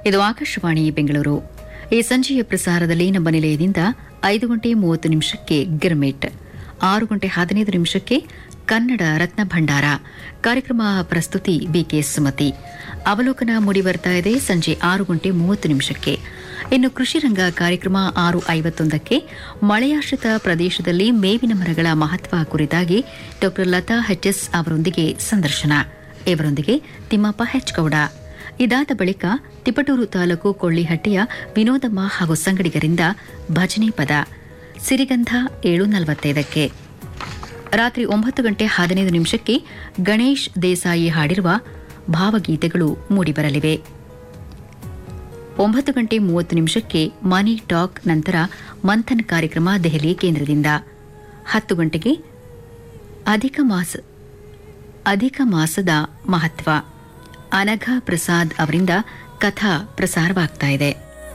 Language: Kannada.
ಇದು ಆಕಾಶವಾಣಿ ಬೆಂಗಳೂರು ಈ ಸಂಜೆಯ ಪ್ರಸಾರದಲ್ಲಿ ನಮ್ಮ ನಿಲಯದಿಂದ ಐದು ಗಂಟೆ ಮೂವತ್ತು ನಿಮಿಷಕ್ಕೆ ಗಿರ್ಮಿಟ್ ಆರು ಗಂಟೆ ಹದಿನೈದು ನಿಮಿಷಕ್ಕೆ ಕನ್ನಡ ರತ್ನ ಭಂಡಾರ ಕಾರ್ಯಕ್ರಮ ಪ್ರಸ್ತುತಿ ಬಿಕೆ ಸುಮತಿ ಅವಲೋಕನ ಮೂಡಿ ಬರ್ತಾ ಇದೆ ಸಂಜೆ ಆರು ಗಂಟೆ ಮೂವತ್ತು ನಿಮಿಷಕ್ಕೆ ಇನ್ನು ಕೃಷಿ ರಂಗ ಕಾರ್ಯಕ್ರಮ ಆರು ಐವತ್ತೊಂದಕ್ಕೆ ಮಳೆಯಾಶ್ರಿತ ಪ್ರದೇಶದಲ್ಲಿ ಮೇವಿನ ಮರಗಳ ಮಹತ್ವ ಕುರಿತಾಗಿ ಡಾ ಲತಾ ಹೆಚ್ಎಸ್ ಅವರೊಂದಿಗೆ ಸಂದರ್ಶನ ಇವರೊಂದಿಗೆ ತಿಮ್ಮಪ್ಪ ಹೆಚ್ಗೌಡ ಇದಾದ ಬಳಿಕ ತಿಪಟೂರು ತಾಲೂಕು ಕೊಳ್ಳಿಹಟ್ಟಿಯ ವಿನೋದಮ್ಮ ಹಾಗೂ ಸಂಗಡಿಗರಿಂದ ಭಜನೆ ಪದ ಸಿರಿಗಂಧ ಏಳು ನಲವತ್ತೈದಕ್ಕೆ ರಾತ್ರಿ ಒಂಬತ್ತು ಗಂಟೆ ಹದಿನೈದು ನಿಮಿಷಕ್ಕೆ ಗಣೇಶ್ ದೇಸಾಯಿ ಹಾಡಿರುವ ಭಾವಗೀತೆಗಳು ಮೂಡಿಬರಲಿವೆ ಒಂಬತ್ತು ಗಂಟೆ ಮೂವತ್ತು ನಿಮಿಷಕ್ಕೆ ಮನಿ ಟಾಕ್ ನಂತರ ಮಂಥನ್ ಕಾರ್ಯಕ್ರಮ ದೆಹಲಿ ಕೇಂದ್ರದಿಂದ ಹತ್ತು ಗಂಟೆಗೆ ಅಧಿಕ ಮಾಸ ಅಧಿಕ ಮಾಸದ ಮಹತ್ವ ಅನಘಾ ಪ್ರಸಾದ್ ಅವರಿಂದ ಕಥಾ ಪ್ರಸಾರವಾಗ್ತಾ ಇದೆ